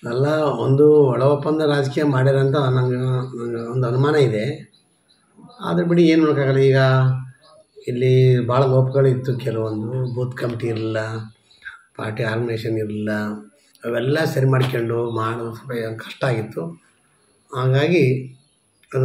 ಅಲ್ಲ ಒಂದು ಒಳ ಒಪ್ಪಂದ ರಾಜಕೀಯ ಮಾಡ್ಯಾರ ಅಂತ ನಂಗೆ ನಂಗೆ ಒಂದು ಅನುಮಾನ ಇದೆ ಆದರೆ ಬಿಡಿ ಏನು ಮಾಡೋಕ್ಕಾಗಲ್ಲ ಈಗ ಇಲ್ಲಿ ಭಾಳ ಲೋಪಗಳಿತ್ತು ಕೆಲವೊಂದು ಬೂತ್ ಕಮಿಟಿ ಇರಲಿಲ್ಲ ಪಾರ್ಟಿ ಆರ್ಗನೈಸೇಷನ್ ಇರಲಿಲ್ಲ ಅವೆಲ್ಲ ಸರಿ ಮಾಡ್ಕೊಂಡು ಮಾಡೋದು ಸ್ವಲ್ಪ ಕಷ್ಟ ಆಗಿತ್ತು ಹಾಗಾಗಿ ಅದು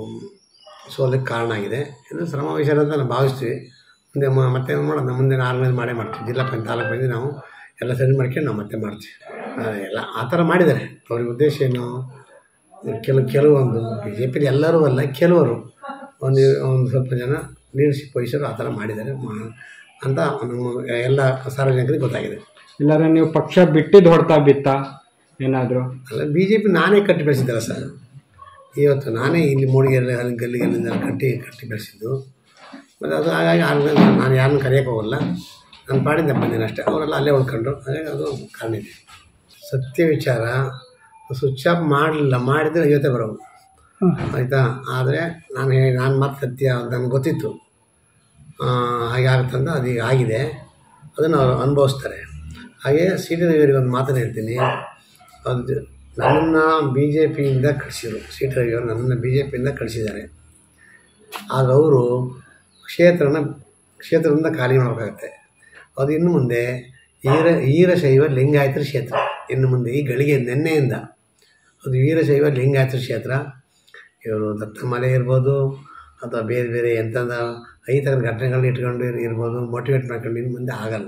ಸೋಲಕ್ಕೆ ಕಾರಣ ಆಗಿದೆ ಇದು ಶ್ರಮ ವಿಚಾರ ಅಂತ ನಾವು ಭಾವಿಸ್ತೀವಿ ಮುಂದೆ ಮ- ಮತ್ತೆ ಏನು ಮಾಡೋದು ಮುಂದೆ ಆರ್ಗನೈಸ್ ಮಾಡೇ ಮಾಡ್ತೀವಿ ಜಿಲ್ಲಾ ಪಂಚಾಯತ್ ತಾಲೂಕು ಪಂಚಾಯತ್ ನಾವು ಎಲ್ಲ ಸರಿ ಮಾಡ್ಕೊಂಡು ನಾವು ಮತ್ತೆ ಮಾಡ್ತೀವಿ ಆ, ಎಲ್ಲ ಆ ಥರ ಮಾಡಿದ್ದಾರೆ ಅವ್ರಿಗೆ ಉದ್ದೇಶ ಏನು ಕೆಲವು ಕೆಲವೊಂದು ಬಿ ಜೆ ಪಿಲಿ ಎಲ್ಲರೂ ಅಲ್ಲ ಕೆಲವರು ಒಂದು ಒಂದು ಸ್ವಲ್ಪ ಜನ ಲೀಡರ್ಶಿಪ್ ವಹಿಸೋರು ಆ ಥರ ಮಾಡಿದ್ದಾರೆ ಮಾ- ಅಂತ ನಮ್ಮ ಎಲ್ಲ ಸಾರ್ವಜನಿಕರಿಗೆ ಗೊತ್ತಾಗಿದೆ ಇಲ್ಲಾಂದ್ರೆ ನೀವು ಪಕ್ಷ ಬಿಟ್ಟಿದ್ದು ಹೊಡ್ತಾ ಬಿತ್ತ ಏನಾದರೂ ಅಲ್ಲ ಬಿ ಜೆ ಪಿ ನಾನೇ ಕಟ್ಟಿ ಬೆಳೆಸಿದ್ದಲ್ಲ ಸರ್ ಇವತ್ತು ನಾನೇ ಇಲ್ಲಿ ಮೂಡಿಗೆರೆ ಅಲ್ಲಿ ಗಲ್ಲಿಗೆಲ್ಲ ಕಟ್ಟಿ ಕಟ್ಟಿ ಬೆಳೆಸಿದ್ದು ಮತ್ತು ಅದು ಹಾಗಾಗಿ ಆರ್ಗನೈಸ್ ನಾನು ಯಾರನ್ನೂ ಕರೆಯೋಕೆ ಹೋಗಲ್ಲ ನಾನು ಪಾಡಿಂದ ಬಂದೇನೆ ಅಷ್ಟೇ ಅವರೆಲ್ಲ ಅಲ್ಲೇ ಉಳ್ಕೊಂಡ್ರು ಹಾಗಾಗಿ ಅದು ಕಾರಣ ಇದೆ ಸತ್ಯ ವಿಚಾರ ಸ್ವಿಚ್ ಆಫ್ ಮಾಡಲಿಲ್ಲ ಮಾಡಿದರೆ ಇವತ್ತೇ ಬರೋದು ಆಯಿತಾ ಆದರೆ ನಾನು ಹೇಳಿ ನಾನು ಮತ್ತೆ ಸತ್ಯ ಅಂತ ನನಗೆ ಗೊತ್ತಿತ್ತು ಆ, ಹಾಗೆ ಆಗುತ್ತಂತ ಅದು ಈಗ ಆಗಿದೆ ಅದನ್ನು ಅವರು ಅನುಭವಿಸ್ತಾರೆ ಹಾಗೆ ಸಿ ಟಿ ರವಿಯವರಿಗೆ ಒಂದು ಮಾತನ್ನು ಹೇಳ್ತೀನಿ ಅದು ನನ್ನನ್ನು ಬಿ ಜೆ ಪಿಯಿಂದ ಕಳಿಸಿದರು ಸಿ ಟಿ ರವಿಯವರು ನನ್ನನ್ನು ಬಿ ಜೆ ಪಿಯಿಂದ ಕಳಿಸಿದ್ದಾರೆ ಆದರೆ ಅವರು ಕ್ಷೇತ್ರನ ಕ್ಷೇತ್ರದಿಂದ ಖಾಲಿ ಮಾಡಬೇಕಾಗತ್ತೆ ಅದು ಇನ್ನು ಮುಂದೆ ವೀರ ವೀರಶೈವ ಲಿಂಗಾಯತರ ಕ್ಷೇತ್ರ ಇನ್ನು ಮುಂದೆ ಈ ಗಳಿಗೆ ನಿನ್ನೆಯಿಂದ ಅದು ವೀರಶೈವ ಲಿಂಗಾಯತರ ಕ್ಷೇತ್ರ ಇವರು ದತ್ತಮಾಲೆ ಇರ್ಬೋದು ಅಥವಾ ಬೇರೆ ಬೇರೆ ಎಂಥದ ಐತರ ಘಟನೆಗಳನ್ನ ಇಟ್ಕೊಂಡು ಇರ್- ಇರ್ಬೋದು ಮೋಟಿವೇಟ್ ಮಾಡ್ಕೊಂಡು ಇನ್ನು ಮುಂದೆ ಆಗಲ್ಲ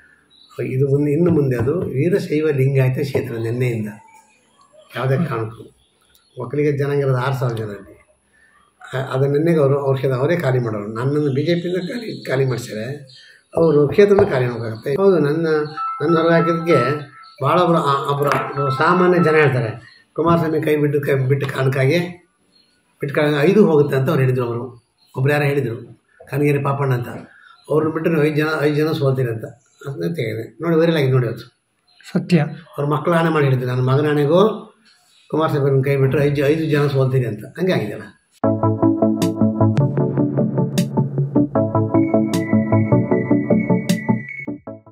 ಇದು ಮುಂದೆ ಇನ್ನು ಮುಂದೆ ಅದು ವೀರಶೈವ ಲಿಂಗಾಯತ ಕ್ಷೇತ್ರ ನಿನ್ನೆಯಿಂದ ಯಾವುದೇ ಕಾರಣಕ್ಕೂ ಒಕ್ಕಲಿಗ ಜನಾಂಗ ಇರೋದು ಆರು ಸಾವಿರ ಜನ ಅಲ್ಲಿ ಆ- ಅದನ್ನ ನಿನ್ನೆಗೆ ಅವರು ಅವ್ರ ಕ್ಷೇತ್ರ ಅವರೇ ಖಾಲಿ ಮಾಡೋರು ನನ್ನನ್ನು ಬಿ ಜೆ ಪಿಯಿಂದ ಖಾಲಿ ಖಾಲಿ ಮಾಡಿಸ್ಯಾರೆ ಅವರು ಕ್ಷೇತ್ರದ ಖಾಲಿ ಮಾಡೋಕ್ಕಾಗತ್ತೆ ಹೌದು ನನ್ನ ನನ್ನ ಹೊರಗೆ ಹಾಕಿದ್ದಕ್ಕೆ ಭಾಳ ಒಬ್ಬರು ಒಬ್ಬರು ಒಬ್ರು ಸಾಮಾನ್ಯ ಜನ ಹೇಳ್ತಾರೆ ಕುಮಾರಸ್ವಾಮಿ ಕೈ ಬಿಟ್ಟು ಕೈ ಬಿಟ್ಟು ಕಾರಣಕ್ಕಾಗಿ ಬಿಟ್ಟು ಕಾರಣ ಐದು ಹೋಗುತ್ತೆ ಅಂತ ಅವ್ರು ಹೇಳಿದರು ಅವರು ಒಬ್ರು ಯಾರೋ ಹೇಳಿದರು ಕನಗಿರಿ ಪಾಪಣ್ಣ ಅಂತ ಅವ್ರನ್ನ ಬಿಟ್ಟರೆ ಐದು ಜನ ಐದು ಜನ ಸೋಲ್ತೀರಿ ಅಂತ ಅದನ್ನ ತೆಗೆದೆ ನೋಡಿ ವೈರಲ್ ಆಗಿ ನೋಡಿ ಇವತ್ತು ಸತ್ಯ ಅವ್ರ ಮಕ್ಕಳು ಆಣೆ ಮಾಡಿ ಹೇಳಿದ್ರು ನನ್ನ ಮಗನ ಆಣೆಗೂ ಕುಮಾರಸ್ವಾಮಿ ಕೈ ಬಿಟ್ಟರೆ ಐದು ಐದು ಜನ ಸೋಲ್ತೀರಿ ಅಂತ ಹಂಗೆ ಆಗಿದೆಯಲ್ಲ